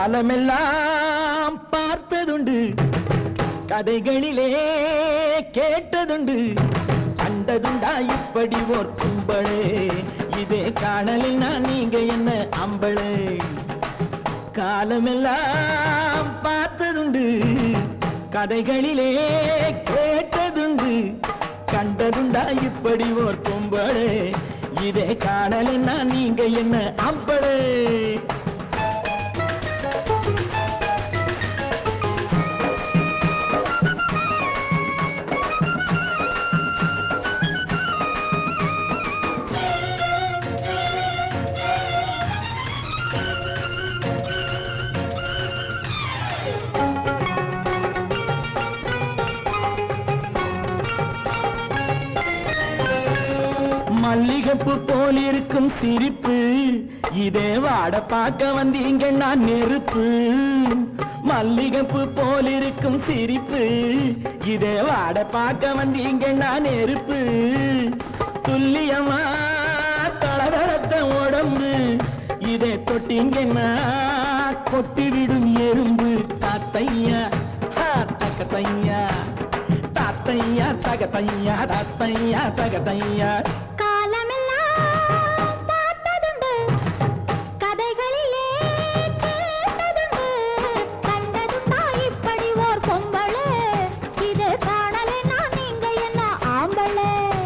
காலமெல்லாம் பார்த்ததுண்டு கதைகளிலே கேட்டதுண்டு கண்டதுண்டா இப்படி ஓர் கும்பளே இதே காணலினா நீங்க என்ன அம்பளே காலமெல்லாம் பார்த்ததுண்டு கதைகளிலே கேட்டதுண்டு கண்டதுண்டா இப்படி ஓர் கும்பளே இதே காணலினா நீங்க என்ன அம்பளே மல்லிகைப்பூ போல் இருக்கும் சிரிப்பு இதே வாட பார்க்க வந்தீங்க நான் நெருப்பு மல்லிகைப்பூ போல் இருக்கும் சிரிப்பு இதே வாட பார்க்க வந்தீங்க நான் நெருப்பு துல்லியமா தளதளத்த உடம்பு இதை தொட்டீங்கன்னா கொட்டி விடும் எறும்பு தாத்தையா ஹா, தக்கத்தையா தாத்தையா தகத்தையா தாத்தையா தகத்தையா காலமெல்லாம் பார்த்ததுண்டு கதைகளிலே கேட்டதுண்டு கண்டதுண்டா இப்படி ஓர் பொம்பளே இது காணலைன்னா நீங்க என்ன ஆம்பளே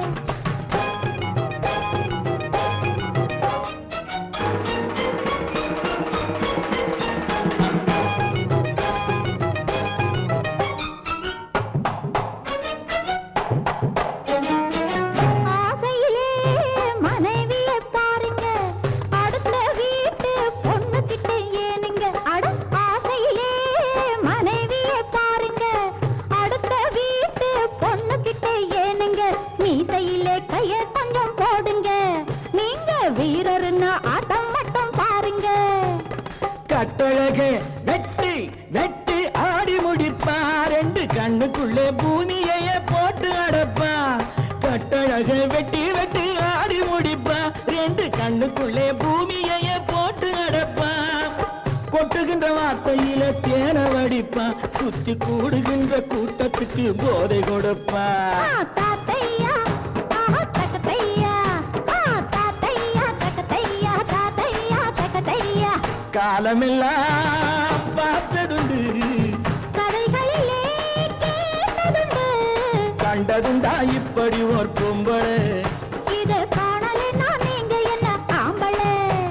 ஆசையிலே மனைவியை பாருங்க அடுத்த வீட்டு பொண்ணு கிட்ட ஏனுங்க அட ஆசையிலே மனைவியை பாருங்க அடுத்த வீட்டு பொண்ணு கிட்ட ஏனுங்க மீசையிலே கைய கொஞ்சம் போடுங்க நீங்க வீரர்னு ஆட்டம் மட்டும் பாருங்க கட்டழகே வெட்டி வெட்டி ஆடி முடிப்பா ரெண்டு கண்ணுக்குள்ளே பூமியைய போட்டு அடப்பா கட்டழகே வெட்டி வெட்டி ஆடி முடிப்பா ரெண்டு கண்ணுக்குள்ளே பூமியைய போட்டு அடப்பா கொட்டுகின்ற வார்த்தையில தேன வடிப்பா சுத்தி கூடுகின்ற கூட்டத்துக்கு போதை கொடுப்பா ஆ, தாத்தையா, ஆஹா, தக்கத்தையா. ஆ, தாத்தையா, தக்கத்தையா, தாத்தையா, தக்கத்தையா. காலமெல்லாம் பார்த்ததுண்டு கதைகளிலே கேட்டதுண்டு. கண்டதுண்டா இப்படி ஒரு பொம்பளை இது காணலைன்னா நீங்க என்ன ஆம்பளை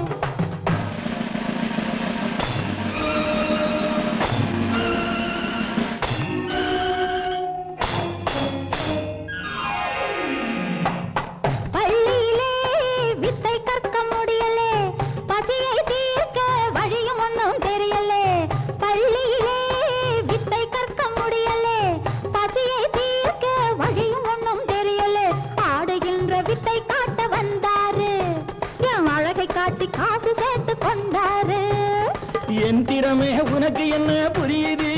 பள்ளியிலே வித்தை கற்க முடியலே பசியை தீர்க்க வழியும் ஒன்றும் தெரியலே பள்ளியிலே வித்தை கற்க முடியலே பசியை தீர்க்க வழியும் ஒன்றும் தெரியலே ஆடுகின்ற வித்தை காட்ட வந்தாரு என் அழகை காட்டி காசு சேர்த்து கொண்டாரு என் திறமை உனக்கு என்ன புரியுது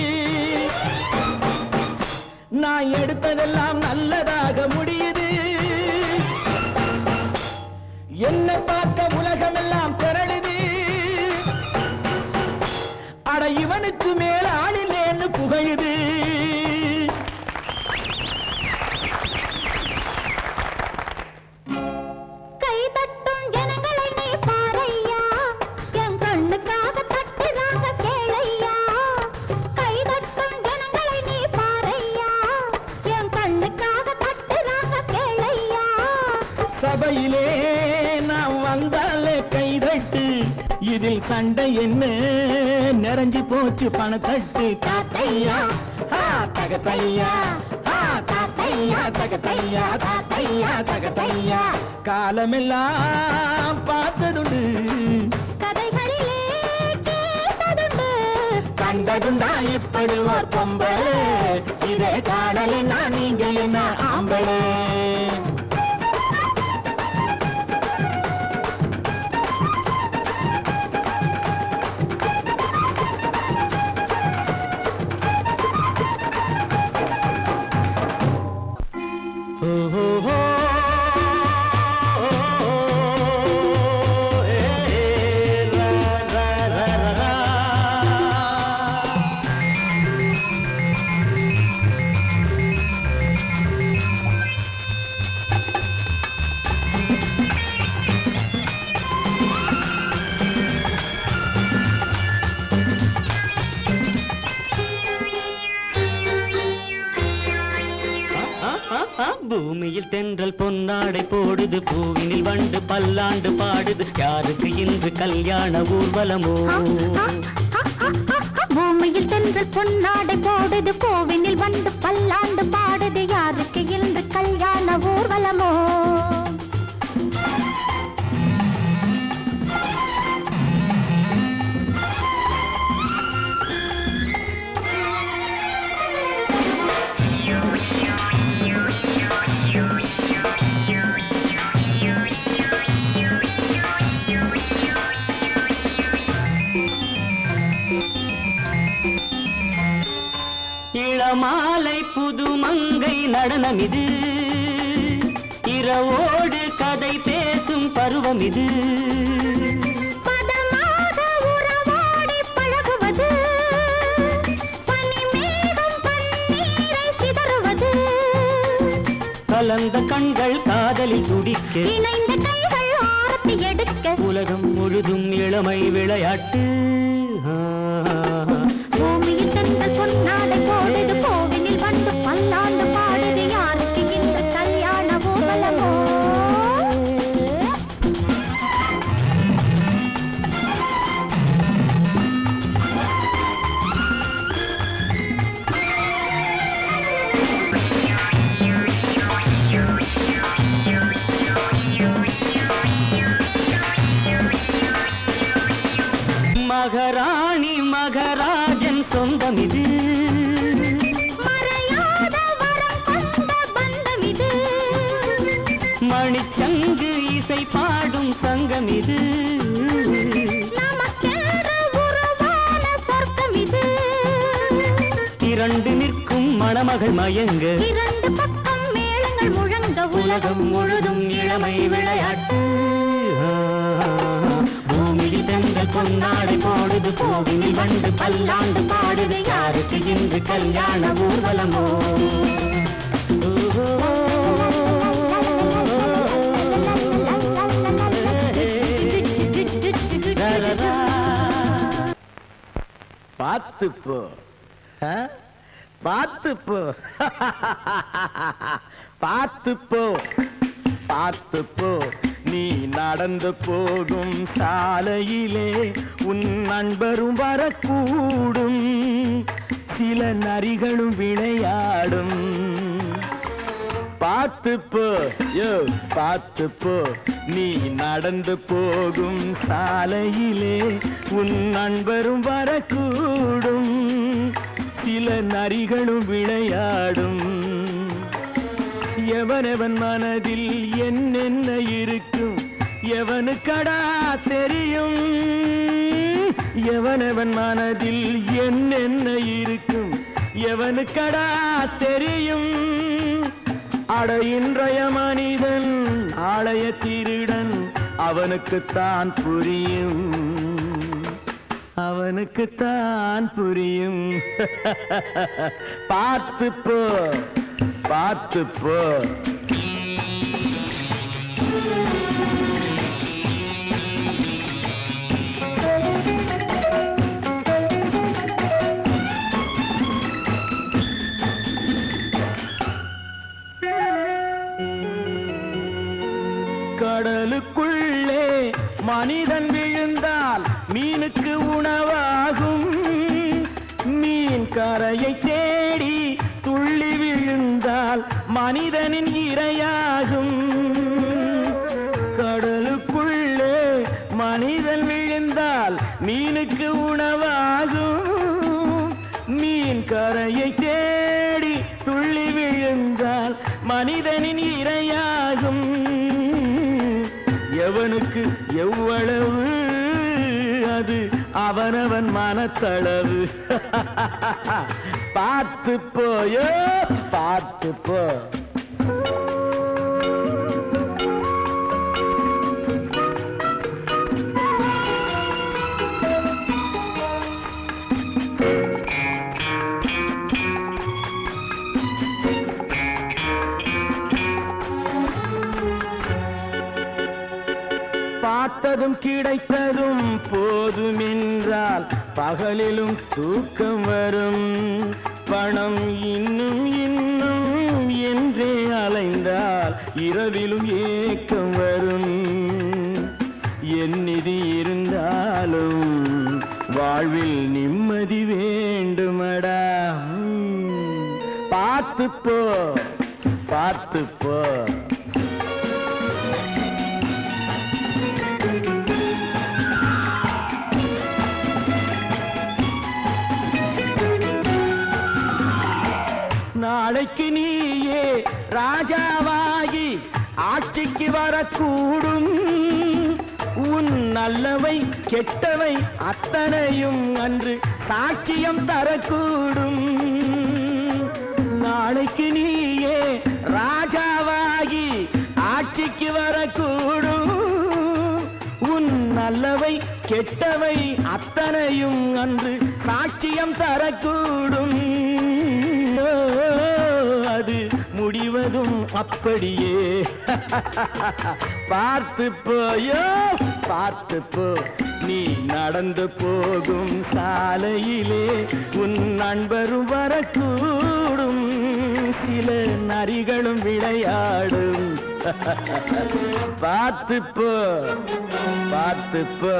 நான் எடுத்ததெல்லாம் நல்லதாக முடியுது என்னை பார்க்க உலகமெல்லாம் திரளுது அட இவனுக்கு மேல ஆளில்லேன்னு புகழுது கை தட்டும் ஜனங்களை நீ பாரையா என் கண்ணுக்காக தட்டுறாங்க கேளையா கை தட்டும் ஜனங்களை நீ பாரையா என் கண்ணுக்காக தட்டுறாங்க கேளையா சபையிலே நான் வந்தாலே கைதட்டு இதில் சண்டை என்ன நிறைஞ்சு போச்சு பணத்தட்டு தாத்தையா ஆ, தகத்தையா ஆ, தாத்தையா தகத்தையா தாத்தையா தகத்தையா காலமெல்லாம் பார்த்ததுண்டு கதைகளிலே கேட்டதுண்டு கண்டதுண்டா இப்படி ஒரு பொம்பளை இதை காணலைன்னா நீங்க என்ன ஆம்பளை பூமியில் தென்றல் பொன்னாடை போடுது பூவினில் வண்டு பல்லாண்டு பாடுது யாருக்கு இன்று கல்யாண ஊர்வலமோ பூமியில் தென்றல் பொன்னாடை போடுது கோவினில் வந்து பல்லாண்டு பாடுது யாருக்கு இன்று கல்யாண ஊர்வலமோ இளமாலை புதுமங்கை நடனம் இது இரவோடு கதை பேசும் பருவம் இது பதமாக உறவாடி பழகுவது பனிமேகம் பன்னீரை சிதறுவது கலந்த கண்கள் காதலில் துடிக்க இணைந்த கைகள் ஆரத்தி எடுக்க உலகம் முழுதும் இளமை விளையாட்டு ஆ. பூமியில் தென்றல் பொன்னாடை போடுது கோவிலில் வந்து பல்லாண்டு பாடுது யாருக்கு இன்று கல்யாண ஊர்வலமோ மகராணி மகராஜன் சொந்தம் இது மறையாத வரம் கொண்ட பந்தம் இது மணிச்சங்கு இசை பாடும் சங்கம் இது நமக்கென்று உருவான சொர்க்கம் இது இரண்டு நிற்கும் மணமகள் மயங்க இரண்டு பக்கம் மேளங்கள் முழங்க உலகம் முழுதும் இளமை விளையாட்டு ஆ. பூமியில் தென்றல் பொன்னாடை போடுது கோவிலில் வந்து பல்லாண்டு பாடுது யாருக்கு இன்று கல்யாண ஊர்வலமோ பார்த்து போ ஆ? பார்த்து போ பார்த்து போ பார்த்து போ நீ நடந்து போகும் சாலையிலே உன் நண்பரும் வரக்கூடும் சில நரிகளும் விளையாடும் பார்த்து போ யோ பார்த்து போ நீ நடந்து போகும் சாலையிலே உன் நண்பரும் வரக்கூடும் சில நரிகளும் விளையாடும் எவனெவன் மனதில் என்னென்ன இருக்கும் எவனுக்கடா தெரியும் எவனெவன் மனதில் என்னென்ன இருக்கும் எவனுக்கடா தெரியும் அட இன்றைய மனிதன் நாளைய திருடன் அவனுக்குத்தான் புரியும் அவனுக்குத்தான் புரியும் பார்த்து போ பார்த்து போ கடலுக்குள்ளே மனிதன் விழுந்தால் மீனுக்கு உணவாகும் மீன் கரையை தேடி துள்ளி விழுந்தால் மனிதனின் இரையாகும் கடலுக்குள்ளே மனிதன் விழுந்தால் மீனுக்கு உணவாகும் மீன் கரையை தேடி துள்ளி விழுந்தால் மனிதனின் இரையாகும் எவனுக்கு எவ்வளவு அது அவனவன் மனத்தளவு பார்த்து போயோ பார்த்து போ பார்த்ததும் கிடைத்ததும் போதுமென்றால் பகலிலும் தூக்கம் வரும் பணம் இன்னும் இன்னும் என்றே அலைந்தால் இரவிலும் ஏக்கம் வரும் என் நிதி இருந்தாலும் வாழ்வில் நிம்மதி வேண்டுமடா ம், பார்த்து போ பார்த்து போ நாளைக்கு நீயே ராஜாவாகி ஆட்சிக்கு வரக்கூடும் உன் நல்லவை கெட்டவை அத்தனையும் அன்று சாட்சியம் தரக்கூடும் நாளைக்கு நீயே ராஜாவாகி ஆட்சிக்கு வரக்கூடும் உன் நல்லவை கெட்டவை அத்தனையும் அன்று சாட்சியம் தரக்கூடும் ஓ, அது முடிவதும் அப்படியே பார்த்து போயோ பார்த்து போ நீ நடந்து போகும் சாலையிலே உன் நண்பரும் வரக்கூடும் சில நரிகளும் விளையாடும் பார்த்து போ பார்த்து போ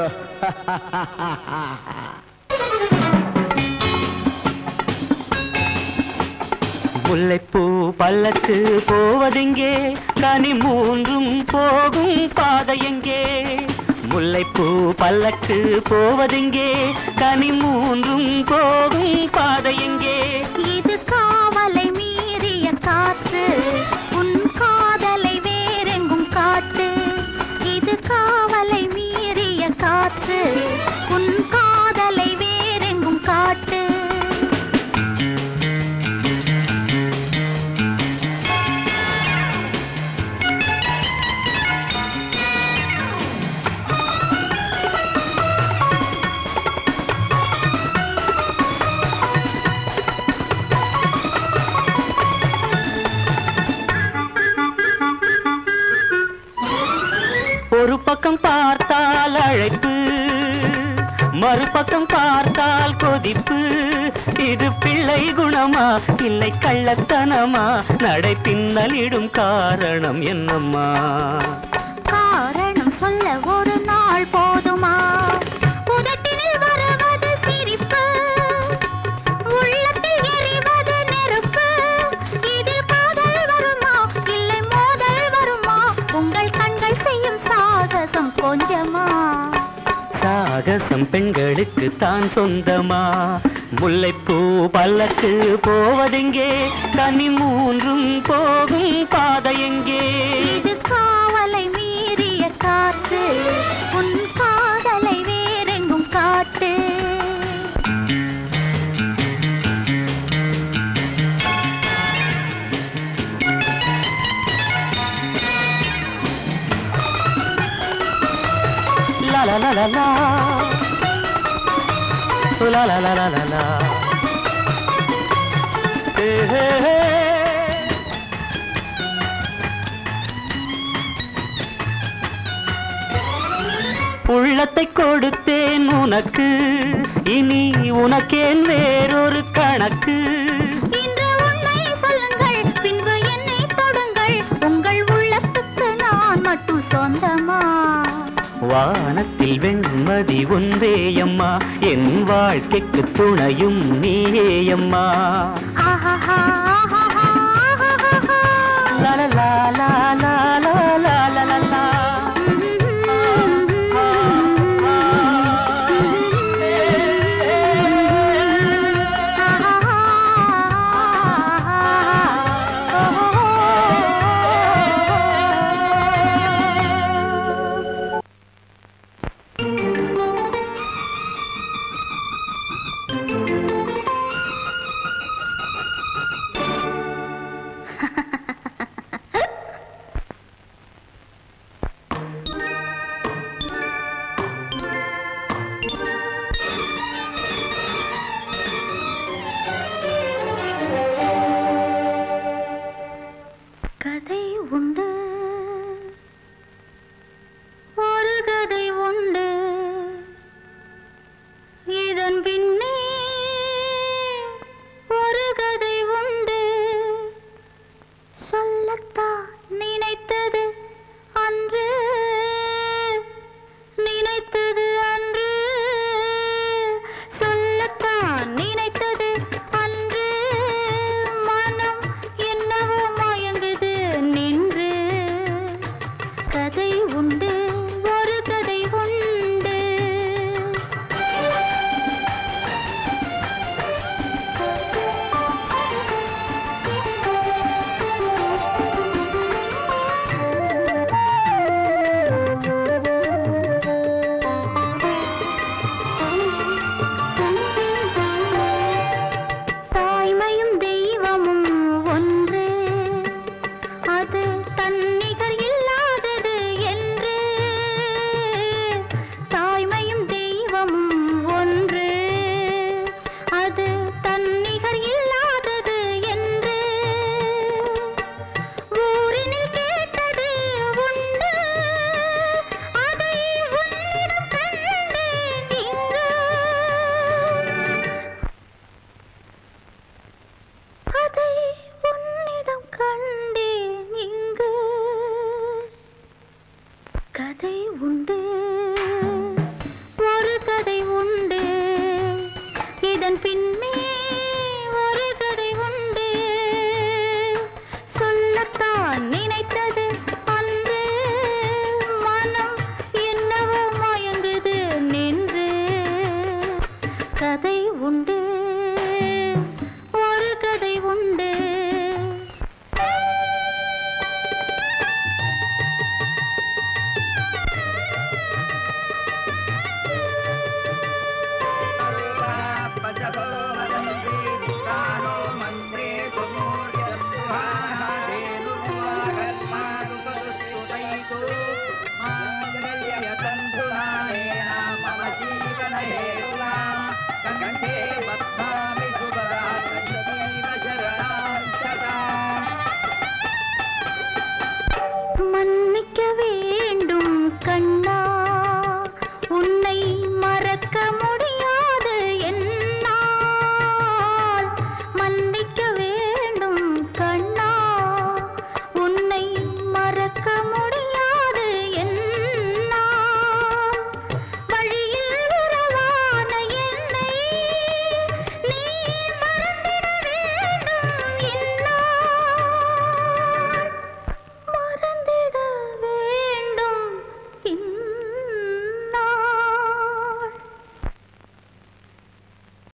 முல்லைப்பூ பல்லக்கு போவதெங்கே கனி மூன்றும் போகும் பாதை எங்கே முல்லைப்பூ பல்லக்கு போவதெங்கே கனி மூன்றும் போகும் பாதை எங்கே இது காவலை மீறிய காற்று உன் காதலை வேறெங்கும் காட்டு இது காவலை மீறிய காற்று உன் காதலை வேறெங்கும் காட்டு ஒரு பக்கம் பார்த்தால் அழைப்பு மறுபக்கம் பார்த்தால் கொதிப்பு இது பிள்ளை குணமா இல்லை கள்ளத்தனமா நடை பின்னலிடும் காரணம் என்னம்மா காரணம் சொல்ல ஒரு நாள் போதுமா உதட்டினில் வருவது சிரிப்பு உள்ளத்தில் எரிவது நெருப்பு இதில் காதல் வருமா இல்லை மோதல் வருமா உங்கள் கண்கள் செய்யும் சாகசம் கொஞ்சமா சாகசம் பெண்களுக்கு தான் சொந்தமா முல்லைப்பூ பல்லக்கு போவதெங்கே கனி மூன்றும் போகும் பாதை எங்கே இது காவலை மீறிய காற்று உன் காதலை வேறெங்கும் காட்டு La la la la la. Oh, La la la la la la. Hey, hey, hey. உள்ளத்தை கொடுத்தேன் உனக்கு இனி உனக்கேன் வேறொரு கணக்கு இன்று உண்மை சொல்லுங்கள் பின்பு என்னை தொடுங்கள் உங்கள் உள்ளத்துக்கு நான் மட்டும் சொந்தமா வானத்தில் வெண்மதி ஒன்றேயம்மா என் வாழ்க்கைக்கு துணையும் நீயேயம்மா ஆஹாஹா, ஆஹாஹா, ஆஹாஹா. லா லா லா லா லா லா லா லா லா லா. உண்டு ஒரு கதை உண்டு இதன் பின்னே ஒரு கதை உண்டு சொல்லத்தான் நினைத்தது அன்று மனம் என்னவோ மயங்குது நின்று கதை உண்டு ஒரு கதை உண்டு కంఠే